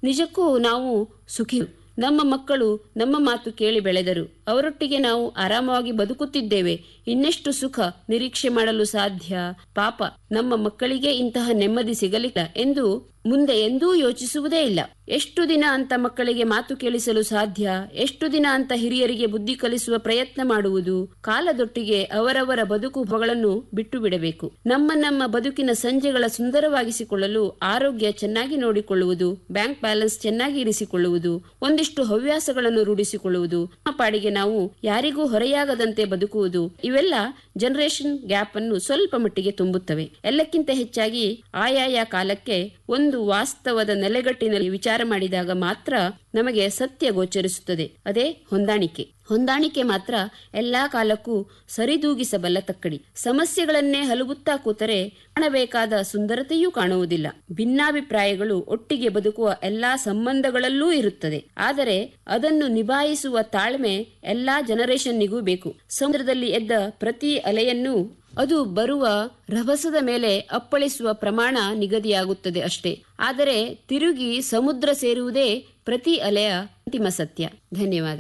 ನಿಜಕ್ಕೂ ನಾವು ಸುಖಿ ನಮ್ಮ ಮಕ್ಕಳು ನಮ್ಮ ಮಾತು ಕೇಳಿ ಬೆಳೆದರು ಅವರೊಟ್ಟಿಗೆ ನಾವು ಆರಾಮವಾಗಿ ಬದುಕುತ್ತಿದ್ದೇವೆ ಇನ್ನೆಷ್ಟು ಸುಖ ನಿರೀಕ್ಷೆ ಮಾಡಲು ಸಾಧ್ಯ ಪಾಪ ನಮ್ಮ ಮಕ್ಕಳಿಗೆ ಇಂತಹ ನೆಮ್ಮದಿ ಸಿಗಲಿಲ್ಲ ಎಂದು ಮುಂದೆ ಎಂದೂ ಯೋಚಿಸುವುದೇ ಇಲ್ಲ ಎಷ್ಟು ದಿನ ಅಂತ ಮಕ್ಕಳಿಗೆ ಮಾತು ಕೇಳಿಸಲು ಸಾಧ್ಯ ಎಷ್ಟು ದಿನ ಅಂತ ಹಿರಿಯರಿಗೆ ಬುದ್ಧಿ ಕಲಿಸುವ ಪ್ರಯತ್ನ ಮಾಡುವುದು ಕಾಲದೊಟ್ಟಿಗೆ ಅವರವರ ಬದುಕುಗಳನ್ನು ಬಿಟ್ಟು ಬಿಡಬೇಕು ನಮ್ಮ ನಮ್ಮ ಬದುಕಿನ ಸಂಜೆಗಳ ಸುಂದರವಾಗಿಸಿಕೊಳ್ಳಲು ಆರೋಗ್ಯ ಚೆನ್ನಾಗಿ ನೋಡಿಕೊಳ್ಳುವುದು ಬ್ಯಾಂಕ್ ಬ್ಯಾಲೆನ್ಸ್ ಚೆನ್ನಾಗಿ ಇರಿಸಿಕೊಳ್ಳುವುದು ಒಂದಿಷ್ಟು ಹವ್ಯಾಸಗಳನ್ನು ರೂಢಿಸಿಕೊಳ್ಳುವುದು ನಮ್ಮ ಪಾಡಿಗೆ ನಾವು ಯಾರಿಗೂ ಹೊರೆಯಾಗದಂತೆ ಬದುಕುವುದು ಇವೆಲ್ಲ ಜನರೇಷನ್ ಗ್ಯಾಪ್ ಅನ್ನು ಸ್ವಲ್ಪ ಮಟ್ಟಿಗೆ ತುಂಬುತ್ತವೆ ಎಲ್ಲಕ್ಕಿಂತ ಹೆಚ್ಚಾಗಿ ಆಯಾಯ ಕಾಲಕ್ಕೆ ಒಂದು ವಾಸ್ತವದ ನೆಲೆಗಟ್ಟಿನಲ್ಲಿ ವಿಚಾರ ಮಾಡಿದಾಗ ಮಾತ್ರ ನಮಗೆ ಸತ್ಯ ಗೋಚರಿಸುತ್ತದೆ ಅದೇ ಹೊಂದಾಣಿಕೆ ಹೊಂದಾಣಿಕೆ ಮಾತ್ರ ಎಲ್ಲಾ ಕಾಲಕ್ಕೂ ಸರಿದೂಗಿಸಬಲ್ಲ ತಕ್ಕಡಿ ಸಮಸ್ಯೆಗಳನ್ನೇ ಹಲವುತ್ತಾ ಕೂತರೆ ಕಾಣಬೇಕಾದ ಸುಂದರತೆಯೂ ಕಾಣುವುದಿಲ್ಲ ಭಿನ್ನಾಭಿಪ್ರಾಯಗಳು ಒಟ್ಟಿಗೆ ಬದುಕುವ ಎಲ್ಲಾ ಸಂಬಂಧಗಳಲ್ಲೂ ಇರುತ್ತದೆ ಆದರೆ ಅದನ್ನು ನಿಭಾಯಿಸುವ ತಾಳ್ಮೆ ಎಲ್ಲಾ ಜನರೇಷನ್ನಿಗೂ ಬೇಕು ಸಮುದ್ರದಲ್ಲಿ ಎದ್ದ ಪ್ರತಿ ಅಲೆಯನ್ನು ಅದು ಬರುವ ರಭಸದ ಮೇಲೆ ಅಪ್ಪಳಿಸುವ ಪ್ರಮಾಣ ನಿಗದಿಯಾಗುತ್ತದೆ ಅಷ್ಟೇ ಆದರೆ ತಿರುಗಿ ಸಮುದ್ರ ಸೇರುವುದೇ ಪ್ರತಿ ಅಲೆಯ ಅಂತಿಮ ಸತ್ಯ ಧನ್ಯವಾದ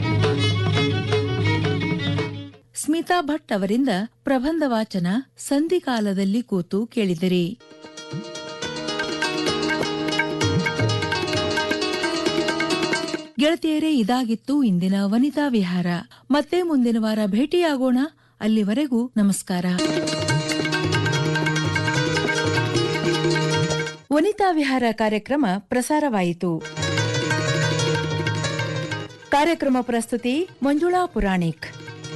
ಸ್ಮಿತಾ ಭಟ್ ಅವರಿಂದ ಪ್ರಬಂಧ ವಾಚನ ಸಂಧಿಕಾಲದಲ್ಲಿ ಕೂತು ಕೇಳಿದಿರಿ ಗೆಳತಿಯರೇ ಇದಾಗಿತ್ತು ಇಂದಿನ ವನಿತಾ ವಿಹಾರ ಮತ್ತೆ ಮುಂದಿನ ವಾರ ಭೇಟಿಯಾಗೋಣ ಅಲ್ಲಿವರೆಗೂ ನಮಸ್ಕಾರ ವನಿತಾ ವಿಹಾರ ಕಾರ್ಯಕ್ರಮ ಪ್ರಸಾರವಾಯಿತು ಕಾರ್ಯಕ್ರಮ ಪ್ರಸ್ತುತಿ ಮಂಜುಳಾ ಪುರಾಣಿಕ್